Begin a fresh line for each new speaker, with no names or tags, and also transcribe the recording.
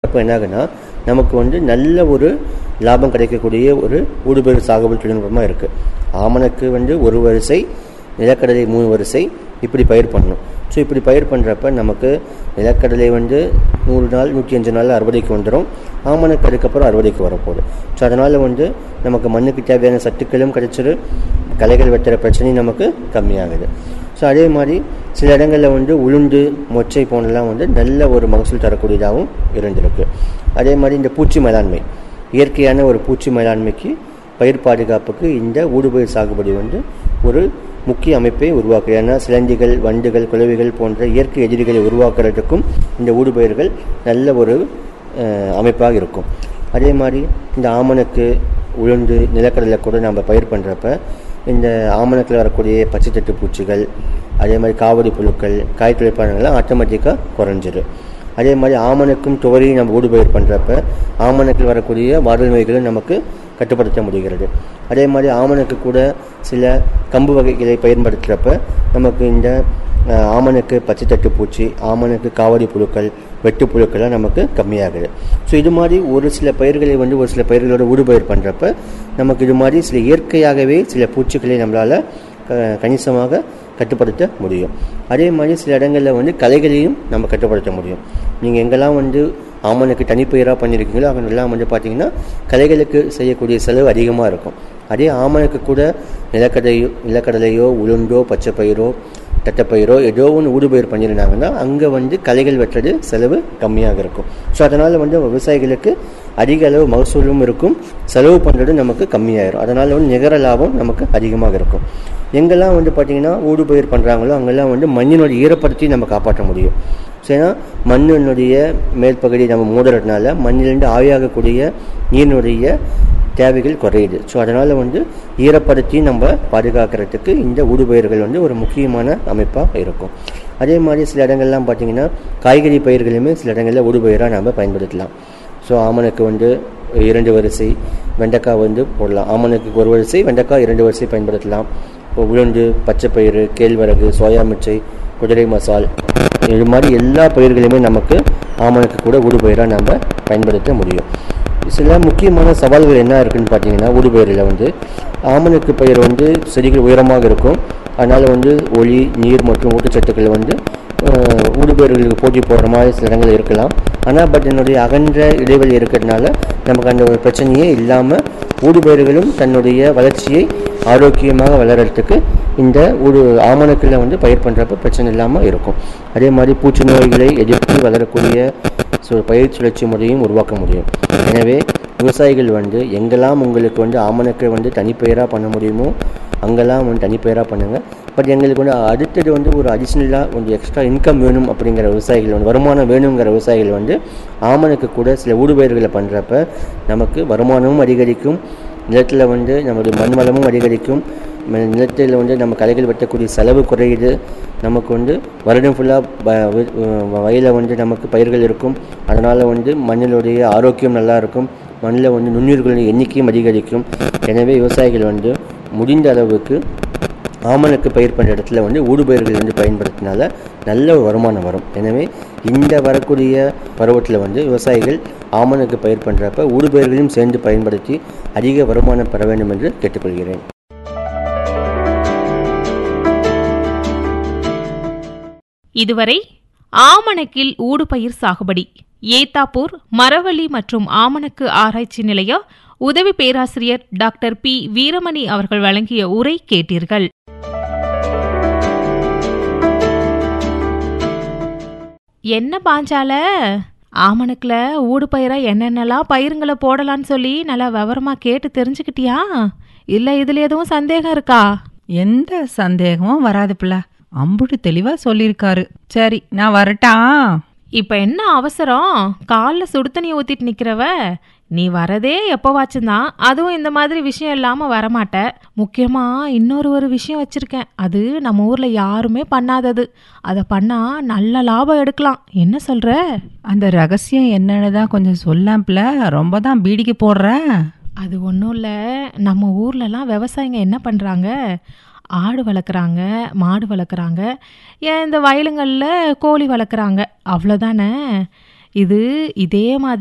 பண்ணுறப்ப என்ன ஆகுன்னா நமக்கு வந்து நல்ல ஒரு லாபம் கிடைக்கக்கூடிய ஒரு ஊடுபயிர் சாகுபடி தொழில்நுட்பமாக இருக்குது ஆமணக்கு வந்து ஒரு வரிசை நிலக்கடலை மூணு வரிசை இப்படி பயிர் பண்ணணும் ஸோ இப்படி பயிர் பண்ணுறப்ப நமக்கு நிலக்கடலை வந்து நூறு நாள் நூற்றி அஞ்சு நாள் அறுவடைக்கு வந்துடும் ஆமணக்கு அதுக்கப்புறம் அறுவடைக்கு வரப்போகுது ஸோ அதனால் வந்து நமக்கு மண்ணுக்கு தேவையான சத்துக்களும் கிடைச்சிரு களைகள் வெட்டுற பிரச்சனையும் நமக்கு கம்மியாகுது ஸோ அதே மாதிரி சில இடங்களில் வந்து உளுந்து மொச்சை போனெல்லாம் வந்து நல்ல ஒரு மகசூல் தரக்கூடியதாகவும் இருந்திருக்கு அதே மாதிரி இந்த பூச்சி மேலாண்மை இயற்கையான ஒரு பூச்சி மேலாண்மைக்கு பயிர் பாதுகாப்புக்கு இந்த ஊடுபயிர் சாகுபடி வந்து ஒரு முக்கிய அமைப்பை உருவாக்குது ஏன்னா சிலந்திகள் வண்டுகள் குளவிகள் போன்ற இயற்கை எதிரிகளை உருவாக்குறதுக்கும் இந்த ஊடுபயிர்கள் நல்ல ஒரு அஹ், அமைப்பாக இருக்கும் அதே மாதிரி இந்த ஆமணக்கு உளுந்து நிலக்கடலை கூட நம்ம பயிர் பண்ணுறப்ப இந்த ஆமணக்கில் வரக்கூடிய பச்சை தட்டு பூச்சிகள் அதே மாதிரி காவடி புழுக்கள் காய் துளைப்பானங்கள்லாம் ஆட்டோமேட்டிக்காக குறைஞ்சிரும் அதே மாதிரி ஆமணக்கும் துவரையும் நம்ம ஊடுபயிர் பண்ணுறப்ப ஆமணக்கில் வரக்கூடிய வாடல் நோய்களும் நமக்கு கட்டுப்படுத்த முடிகிறது அதே மாதிரி ஆமணக்கு கூட சில கம்பு வகைகளை பயன்படுத்துகிறப்ப நமக்கு இந்த அஹ், ஆமணக்கு பச்சை தட்டு பூச்சி ஆமணக்கு காவடி புழுக்கள் வெட்டு புழுக்கள்லாம் நமக்கு கம்மியாகுது ஸோ இது மாதிரி ஒரு சில பயிர்களை வந்து ஒரு சில பயிர்களோட ஊடுபயிர் பண்ணுறப்ப நமக்கு இது மாதிரி சில இயற்கையாகவே சில பூச்சிகளை நம்மளால் கணிசமாக கட்டுப்படுத்த முடியும் அதே மாதிரி சில இடங்களில் வந்து கலைகளையும் நம்ம கட்டுப்படுத்த முடியும் நீங்கள் எங்கெல்லாம் வந்து ஆமனுக்கு தனிப்பயிராக பண்ணியிருக்கீங்களோ அங்கெல்லாம் வந்து பார்த்தீங்கன்னா கலைகளுக்கு செய்யக்கூடிய செலவு அதிகமாக இருக்கும் அதே ஆமனுக்கு கூட நிலக்கடலையோ நிலக்கடலையோ உளுந்தோ பச்சை பயிரோ தட்டைப்பயிரோ ஏதோ ஒன்று ஊடுபயிர் பண்ணியிருந்தாங்கன்னா அங்கே வந்து களைகள் வெட்டுறது செலவு கம்மியாக இருக்கும் ஸோ அதனால் வந்து விவசாயிகளுக்கு அதிக அளவு மகசூலும் இருக்கும் செலவு பண்ணுறது நமக்கு கம்மியாயிரும் அதனால் வந்து நிகர லாபம் நமக்கு அதிகமாக இருக்கும் எங்கெல்லாம் வந்து பார்த்திங்கன்னா ஊடுபயிர் பண்ணுறாங்களோ அங்கெல்லாம் வந்து மண்ணினோட ஈரப்பதத்தை நம்ம காப்பாற்ற முடியும் ஸோ ஏன்னா மண்ணினுடைய மேல் பகுதி நம்ம மூடுறதுனால மண்ணிலிருந்து ஆவியாகக்கூடிய நீரினுடைய தேவைகள் குறையுது ஸோ அதனால் வந்து ஈரப்பதத்தையும் நம்ம பாதுகாக்கிறதுக்கு இந்த ஊடுபயிர்கள் வந்து ஒரு முக்கியமான அமைப்பாக இருக்கும் அதே மாதிரி சில இடங்கள்லாம் பார்த்திங்கன்னா காய்கறி பயிர்களுமே சில இடங்களில் ஊடுபயிராக நம்ம பயன்படுத்தலாம் ஸோ ஆமணக்கு வந்து இரண்டு வரிசை வெண்டைக்காய் வந்து போடலாம் ஆமணக்கு ஒரு வரிசை வெண்டைக்காய் இரண்டு வரிசை பயன்படுத்தலாம் இப்போ உளுந்து பச்சைப்பயிறு கேழ்வரகு சோயா மிர்ச்சை குதிரை மசால் இது மாதிரி எல்லா பயிர்களுமே நமக்கு ஆமணக்கு கூட ஊடுபயிராக நம்ம பயன்படுத்த முடியும் சில முக்கியமான சவால்கள் என்ன இருக்குன்னு பார்த்தீங்கன்னா ஊடுபயிரில் வந்து ஆமணக்கு பயிர் வந்து செடிகள் உயரமாக இருக்கும் அதனால் வந்து ஒளி நீர் மற்றும் ஊட்டச்சத்துக்கள் வந்து அஹ், ஊடுபயிர்களுக்கு போட்டி போடுற மாதிரி சில இடங்கள் இருக்கலாம் ஆனால் பட் என்னுடைய அகன்ற இடைவெளி இருக்கிறதுனால நமக்கு அந்த ஒரு பிரச்சனையே இல்லாமல் ஊடுபயிர்களும் தன்னுடைய வளர்ச்சியை ஆரோக்கியமாக வளர்கிறதுக்கு இந்த ஊடு ஆமணக்கில் வந்து பயிர் பண்ணுறப்ப பிரச்சனை இல்லாமல் இருக்கும் அதே மாதிரி பூச்சி நோய்களை எதிர்த்து வளரக்கூடிய சு- பயிர் சுழற்சி முறையும் உருவாக்க முடியும் எனவே விவசாயிகள் வந்து எங்கெல்லாம் உங்களுக்கு வந்து ஆமணக்கை வந்து தனிப்பயிராக பண்ண முடியுமோ அங்கெல்லாம் வந்து தனிப்பயிராக பண்ணுங்கள் பட் எங்களுக்கு வந்து அடுத்தது வந்து ஒரு அடிஷ்னலாக கொஞ்சம் எக்ஸ்ட்ரா இன்கம் வேணும் அப்படிங்கிற விவசாயிகள் வந்து வருமானம் வேணுங்கிற விவசாயிகள் வந்து ஆமணக்கு கூட சில ஊடுபயிர்களை பண்ணுறப்ப நமக்கு வருமானமும் அதிகரிக்கும் நிலத்தில் வந்து நம்மளுடைய மண் வளமும் அதிகரிக்கும் ம- நிலத்தில் வந்து நம்ம களைகள் வெட்டக்கூடிய செலவு குறையுது நமக்கு வந்து வருடம் ஃபுல்லாக வயலில் வந்து நமக்கு பயிர்கள் இருக்கும் அதனால் வந்து மண்ணினுடைய ஆரோக்கியம் நல்லா இருக்கும் மண்ணில் வந்து நுண்ணுயிர்களின் எண்ணிக்கையும் அதிகரிக்கும் எனவே விவசாயிகள் வந்து முடிந்த அளவுக்கு ஆமணக்கு பயிர் பண்ணுற இடத்துல வந்து ஊடுபயிர்கள் வந்து பயன்படுத்தினால நல்ல ஒரு வருமானம் வரும் எனவே இந்த வரக்கூடிய பருவத்தில் வந்து விவசாயிகள் ஆமணக்கு பயிர் பண்ணுறப்ப ஊடுபயிர்களையும் சேர்ந்து பயன்படுத்தி அதிக வருமானம் பெற வேண்டும் என்று கேட்டுக்கொள்கிறேன்
இதுவரை ஆமணக்கில் ஊடுபயிர் சாகுபடி ஏத்தாப்பூர் மரவள்ளி மற்றும் ஆமணக்கு ஆராய்ச்சி நிலைய உதவி பேராசிரியர் டாக்டர் பி வீரமணி அவர்கள் வழங்கிய உரை கேட்டீர்கள் என்ன பாஞ்சால ஆமணக்குல ஊடுபயிரா என்னென்னலாம் பயிருங்களை போடலான்னு சொல்லி நல்லா விவரமா கேட்டு தெரிஞ்சுக்கிட்டியா இல்ல இதுல எதுவும் சந்தேகம் இருக்கா
எந்த சந்தேகமும் வராது பிள்ளை அம்புட்டு தெளிவா சொல்லியிருக்காரு சரி நான் வரட்டா
இப்ப என்ன அவசரம் கால்ல சுடு தண்ணி ஊத்திட்டு நிக்கிறவ நீ வரதே எப்பவாச்சும் தான் அதுவும் இந்த மாதிரி விஷயம் இல்லாம வரமாட்ட முக்கியமா இன்னொரு ஒரு விஷயம் வச்சிருக்கேன் அது நம்ம ஊர்ல யாருமே பண்ணாதது அதை பண்ணா நல்ல லாபம் எடுக்கலாம் என்ன சொல்ற
அந்த ரகசியம் என்னன்னு தான் கொஞ்சம் சொல்லாம் பிள்ளை ரொம்ப தான் பீடிக்கு போடுற
அது ஒன்றும் இல்லை நம்ம ஊர்லலாம் விவசாயிங்க என்ன பண்ணுறாங்க ஆடு வளர்க்குறாங்க மாடு வளர்க்குறாங்க ஏன் இந்த வயலுங்களில் கோழி வளர்க்குறாங்க அவ்வளோதானே இது இதே மாதிரி